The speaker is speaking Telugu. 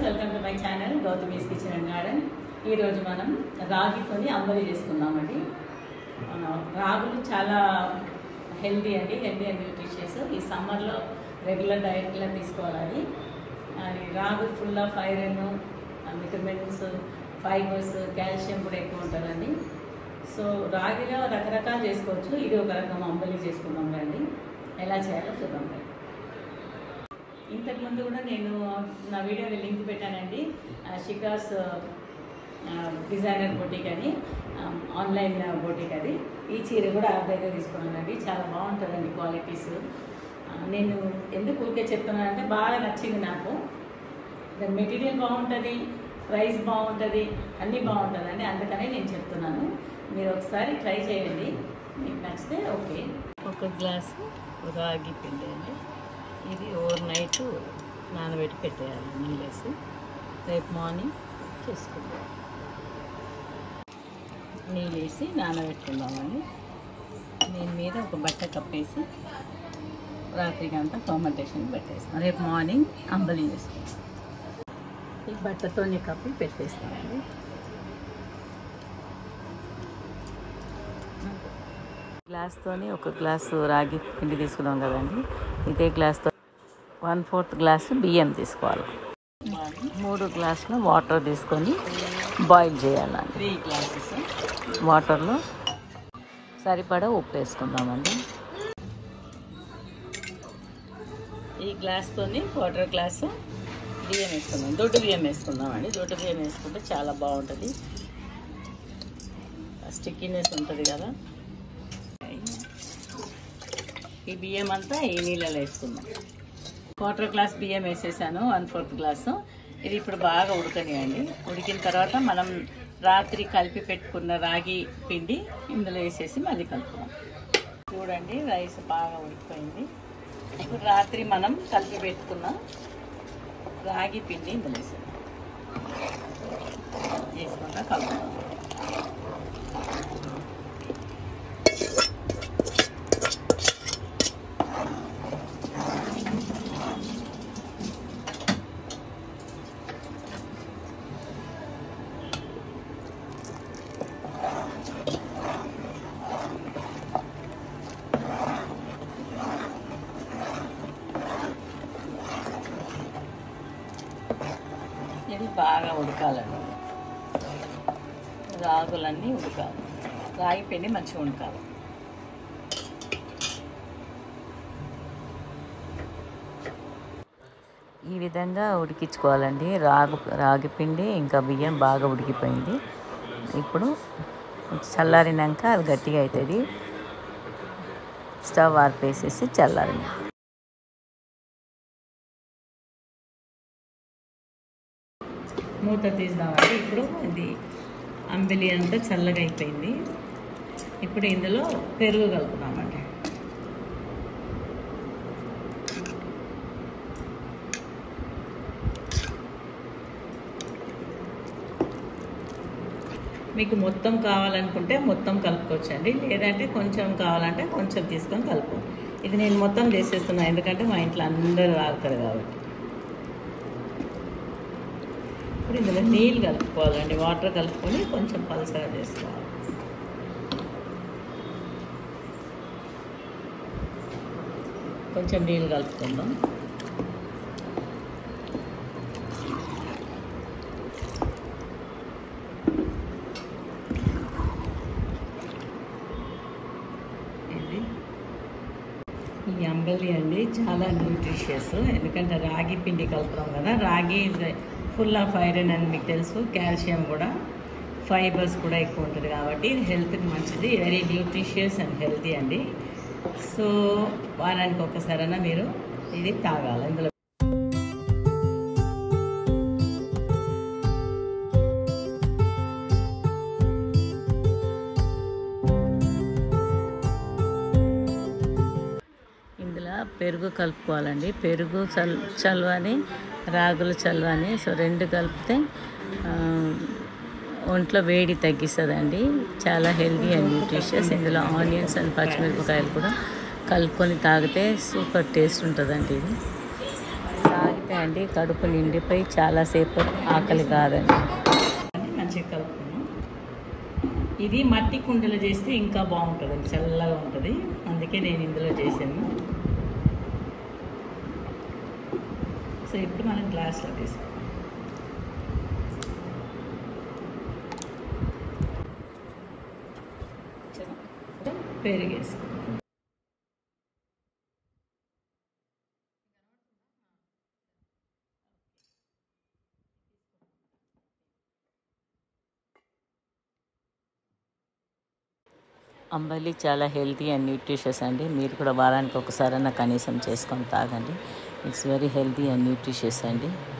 welcome to my channel Gautami's kitchen and garden ఈరోజు మనం రాగితోని అంబలి చేసుకుందామండి ఆ, రాగులు చాలా హెల్దీ అండి హెల్దీ అండ్ న్యూట్రిషియస్ ఈ సమ్మర్లో రెగ్యులర్ డైట్లో తీసుకోవాలి అది రాగులు full of iron vitamins fibers calcium కూడా ఎక్కువ ఉంటుందండి సో రాగిలో రకరకాలు చేసుకోవచ్చు ఇది ఒక రకం అంబలి చేసుకుందాం రండి ఎలా చేయాలో చూద్దాం రండి ఇంతకుముందు కూడా నేను నా వీడియోలో లింక్ పెట్టానండి ఆ, షికాస్ ఆ, డిజైనర్ బొటిక్ అని ఆ, ఆన్లైన్ బొటిక్ అది ఈ చీర కూడా ఆ దగ్గర తీసుకున్నానండి చాలా బాగుంటుందండి క్వాలిటీస్ ఆ, నేను ఎందుకు ఊరికే చెప్తున్నానంటే బాగా నచ్చింది నాకు దాని మెటీరియల్ బాగుంటుంది ప్రైస్ బాగుంటుంది అన్నీ బాగుంటుందండి అందుకనే నేను చెప్తున్నాను మీరు ఒకసారి ట్రై చేయండి మీకు నచ్చితే ఓకే ఒక గ్లాసు రాగి పిండి అండి ఇది ఓవర్ నైట్ నానబెట్టి పెట్టేయాలి నీళ్ళేసి రేపు మార్నింగ్ చేసుకుందాం నీళ్ళు వేసి నానబెట్టుకుందామండి దీని మీద ఒక బట్ట కప్పేసి రాత్రికి అంతా ఫర్మెంటేషన్ పెట్టేస్తాం రేపు మార్నింగ్ అంబలి చేసుకుంటాం ఈ బట్టతోని కప్పి పెట్టేస్తామండి గ్లాస్తోని ఒక గ్లాసు రాగి పిండి తీసుకున్నాం కదండి ఇదే గ్లాస్తో వన్ ఫోర్త్ గ్లాసు బియ్యం తీసుకోవాలి మూడు గ్లాసుల వాటర్ తీసుకొని బాయిల్ చేయాలండి త్రీ గ్లాసెస్ వాటర్లో సరిపడా ఉప్పు వేసుకుందామండి ఈ గ్లాస్తోని వాటర్ గ్లాసు బియ్యం వేసుకుందాం దొడ్డు బియ్యం వేసుకుందామండి దొడ్డు బియ్యం వేసుకుంటే చాలా బాగుంటుంది స్టిక్కీనెస్ ఉంటుంది కదా ఈ బియ్యం అంతా ఈ నీళ్ళలో వేసుకుందాం క్వార్టర్ గ్లాస్ బియ్యం వేసేసాను వన్ ఫోర్త్ గ్లాసు ఇది ఇప్పుడు బాగా ఉడకనియండి ఉడికిన తర్వాత మనం రాత్రి కలిపి పెట్టుకున్న రాగి పిండి ఇందులో వేసేసి మళ్ళీ కలుపుదాం చూడండి రైస్ బాగా ఉడికిపోయింది ఇప్పుడు రాత్రి మనం కలిపి పెట్టుకున్న రాగి పిండి ఇందులో వేసేద్దాం వేసుకుంటా కలుపుదాం ఇది బాగా ఉడకాలండి రాగులన్నీ ఉడకాలి రాగి పిండి మంచిగా ఉడకాలి ఈ విధంగా ఉడికించుకోవాలండి రాగు రాగి పిండి ఇంకా బియ్యం బాగా ఉడికిపోయింది ఇప్పుడు చల్లారినాక అది గట్టిగా అవుతుంది స్టవ్ ఆర్పేసేసి చల్లారింది మూత తీద్దామండి ఇప్పుడు ఇది అంబిలి అంతా చల్లగా అయిపోయింది ఇప్పుడు ఇందులో పెరుగు కలుపుదామండి మీకు మొత్తం కావాలనుకుంటే మొత్తం కలుపుకోవచ్చండి లేదంటే కొంచెం కావాలంటే కొంచెం తీసుకొని కలుపు ఇది నేను మొత్తం చేసేస్తున్నాను ఎందుకంటే మా ఇంట్లో అందరూ తాగుతారు కాబట్టి ఇప్పుడు ఇందులో నీళ్ళు కలుపుకోవాలండి వాటర్ కలుపుకొని కొంచెం పలసగా చేసుకోవాలి కొంచెం నీళ్ళు కలుపుకుందాం ఇది ఈ అంబలి అండి చాలా న్యూట్రిషియస్ ఎందుకంటే రాగి పిండి కలుపుతాం కదా రాగి ఇస్ ఫుల్ ఆఫ్ ఐరన్ అని మీకు తెలుసు కాల్షియం కూడా ఫైబర్స్ కూడా ఎక్కువ ఉంటుంది కాబట్టి ఇది హెల్త్కి మంచిది వెరీ న్యూట్రిషియస్ అండ్ హెల్తీ అండి సో వారానికి ఒక్కసారైనా మీరు ఇది తాగాలి ఇందులో ఇందులో పెరుగు కలుపుకోవాలండి పెరుగు చల్ చల్వని రాగులు చల్వని సో రెండు కలిపితే ఆ, ఒంట్లో వేడి తగ్గిస్తుందండి చాలా హెల్దీ అండ్ న్యూట్రిషియస్ ఇందులో ఆనియన్స్ అండ్ పచ్చిమిరపకాయలు కూడా కలుపుకొని తాగితే సూపర్ టేస్ట్ ఉంటుందండి ఇది తాగితే అంతే అండి కడుపు నిండిపోయి చాలాసేపు ఆకలి కాదండి అని మంచిగా కలుపుకున్నాం ఇది మట్టి కుండలో చేస్తే ఇంకా బాగుంటుంది చల్లగా ఉంటుంది అందుకే నేను ఇందులో చేశాను సో ఇప్పుడు మనం గ్లాస్లో తీసుకుంటాం పెరిగేసి అంబలి చాలా హెల్తీ అండ్ న్యూట్రిషియస్ అండి మీరు కూడా వారానికి ఒకసారైనా కనీసం చేసుకొని తాగండి it's very healthy and nutritious అండి